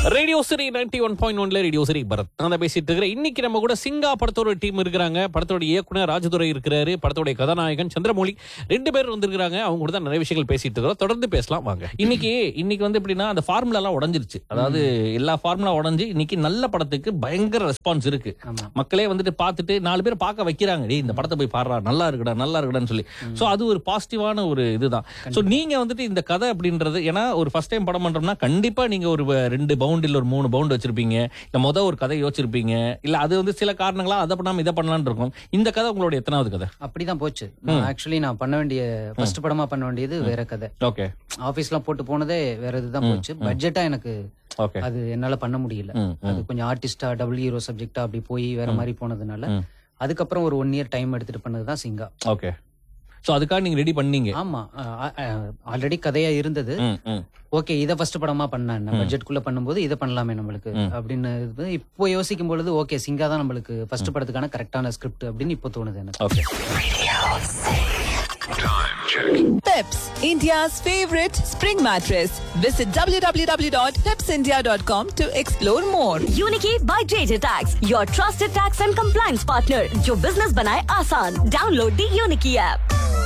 Radio சரி ninety one point ஒன்ல radio சரி பரத் நான் தான் பேசிட்டு இருக்கிறேன் இன்னைக்கு நம்ம கூட சிங்கா படத்தோட டீம் இருக்கிறாங்க படத்தோட இயக்குனர் ராஜதுரை இருக்கிறாரு படத்தோட கதாநாயகன் சந்திரமௌலி ரெண்டு பேர் வந்திருக்காங்க அவங்க கூட தான் நிறைய விஷயங்கள் பேசிட்டு இருக்கிறோம் தொடர்ந்து பேசலாம் வாங்க இன்னைக்கு இன்னைக்கு வந்து எப்படின்னா அந்த ஃபார்முலா எல்லாம் உடஞ்சிருச்சு அதாவது எல்லா ஃபார்முலா உடஞ்சு இன்னைக்கு நல்ல படத்துக்கு பயங்கர ரெஸ்பான்ஸ் இருக்கு ஆமா மக்களே வந்துட்டு பார்த்துட்டு நாலு பேர் பார்க்க வைக்கிறாங்க டேய் இந்த படத்தை போய் பாடுறா நல்லா இருக்குடா நல்லா இருக்குடான்னு சொல்லி சோ அது ஒரு பாசிட்டிவான ஒரு இதுதான் சோ நீங்க வந்துட்டு இந்த கதை அப்படின்றது ஏன்னா ஒரு ஃபர்ஸ்ட் டைம் படம் பண்றோம்னா கண்டிப்பா நீங்க ஒரு வ- ரெண்டு பவுண்ட் இல்ல ஒரு மூணு பவுண்ட் வச்சிருப்பீங்க இல்ல முத ஒரு கதை யோசிச்சிருப்பீங்க இல்ல அது வந்து சில காரணங்களா அதை பண்ணாம இதை பண்ணலாம்னு இருக்கும் இந்த கதை உங்களோட எத்தனாவது கதை அப்படிதான் போச்சு ஆக்சுவலி நான் பண்ண வேண்டிய ஃபர்ஸ்ட் படமா பண்ண வேண்டியது வேற கதை ஓகே ஆபீஸ்லாம் போட்டு போனதே வேற இதுதான் போச்சு பட்ஜெட்டா எனக்கு ஓகே அது என்னால பண்ண முடியல ம், அது கொஞ்சம் ஆர்டிஸ்டா டபுள் ஹீரோ சப்ஜெக்டா அப்படி போய் வேற மாதிரி போனதுனால ம். அதுக்கப்புறம் ஒரு ஒன் இயர் டைம் எடுத்துட்டு பண்ணதுதான் சிங்கா ஓகே சோ அதுக்காக நீங்க ரெடி பண்ணீங்க ஆமா ஆல்ரெடி கதையா இருந்தது ம், ம். ஓகே இதை ஃபர்ஸ்ட் படமா பண்ணேன் பட்ஜெட் குள்ள பண்ணும்போது இதை பண்ணலாமே நம்மளுக்கு அப்படின்னு இது இப்போ யோசிக்கும் பொழுது ஓகே சிங்கா தான் நம்மளுக்கு ஃபர்ஸ்ட் படத்துக்கான கரெக்டான ஸ்கிரிப்ட் அப்படின்னு இப்போ தோணுது எனக்கு okay Peps, India's favorite spring mattress. Visit www.pepsindia.com to explore more. Unity by JJ Tax, your trusted tax and compliance partner, जो business बनाए आसान. Download the Unity app.